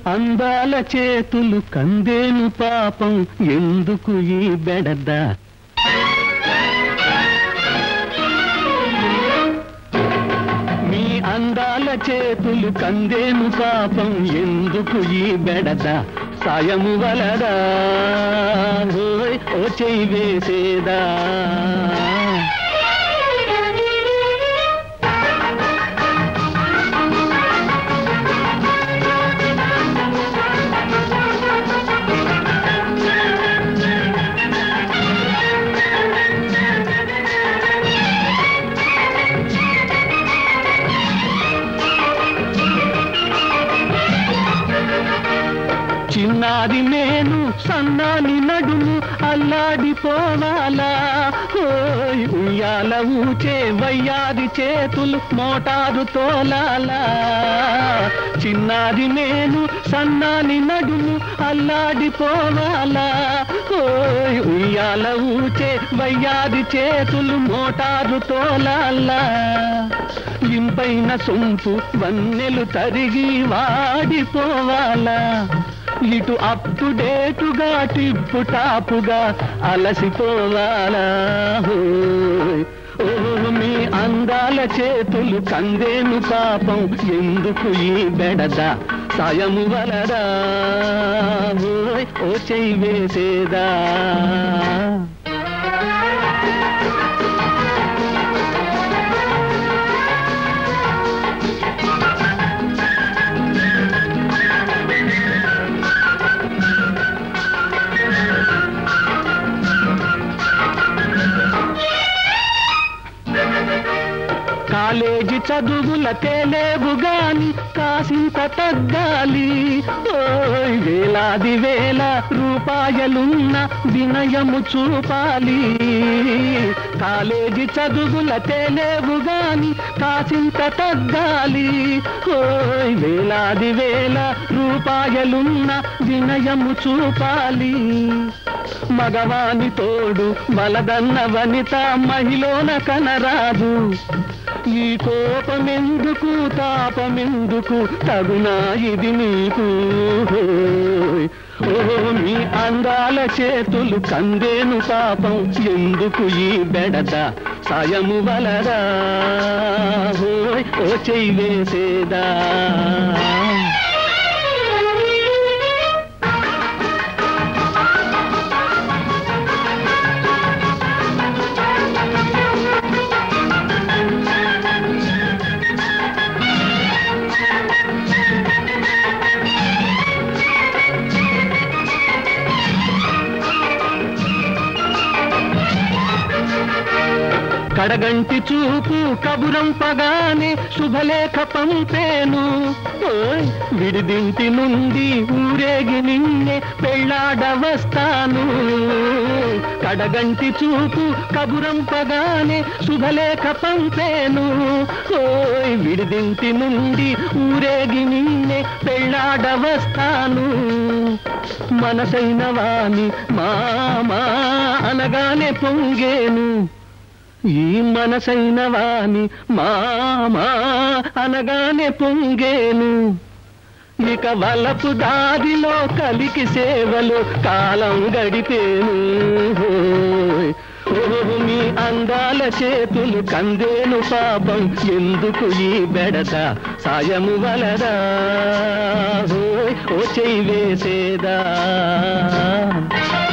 అందాల చేతులు కందేను పాపం ఎందుకు ఈ బెడద మీ అందాల చేతులు కందేను పాపం ఎందుకు ఈ బెడద సాయము వలదా ఓయ్ ఓ చెయ్యి వేసేదా చిన్నాది నేను సన్నాని నడుము అల్లాడిపోవాలా ఓయ్ ఉయ్యాల ఊచే వయ్యాది చేతులు మోటారు తోలాలా చిన్నాది నేను సన్నాని నడుము అల్లాడిపోవాలా ఓయ్ ఉయ్యాల ఊచే వయ్యాది చేతులు మోటారు తోలాలా ఇంపైన సొంపు వన్నెలు తరిగి వాడిపోవాలా ఇటు అప్ టు డేటుగా టిప్పు టాపుగా అలసిపోవాలా హోయ్. ఓ మీ అందాల చేతులు కందేను పాపం ఎందుకు ఈ బెడద సాయము వలదా ఓయ్ ఓ చెయ్యి వేసేదా కాలేజీ చదువుల తేలేవు గాని కాసింత తగ్గాలి ఓయ్ వేలాది వేల రూపాయలున్న వినయము చూపాలి కాలేజీ చదువుల తేలేవు గాని కాసింత తగ్గాలి ఓయ్ వేలాది వేల రూపాయలున్న వినయము చూపాలి మగవాని తోడు బలదన్న వనిత మహిళన కనరాదు ఈ కోపమెందుకు తాపమెందుకు తగునా ఇది నీకు హోయ్. ఓ మీ అందాల చేతులు కందేను పాపం ఎందుకు ఈ బెడద సాయము వలదా హోయ్ ఓ చెయ్యి వేసేదా కడగంటి చూపు కబురంపగానే శుభలేఖ పంపేను ఓయ్, విడిదింటి నుండి ఊరేగి నిన్నే పెళ్ళాడవస్తాను కడగంటి చూపు కబురంపగానే శుభలేఖ పంపేను ఓయ్ విడిదింటి నుండి ఊరేగి నిన్నే పెళ్ళాడవస్తాను మనసైన వాణి మామా అనగానే పొంగేను ఈ మనసైన వాణి మామా అనగానే పొంగేను ఇక వలపు దారిలో కలికి సేవలు కాలం గడిపేను హోయ్. ఓ మీ అందాల చేతులు కందేను పాపం ఎందుకు ఈ బెడద సాయము వలదా హోయ్ ఓ చెయ్యి వేసేదా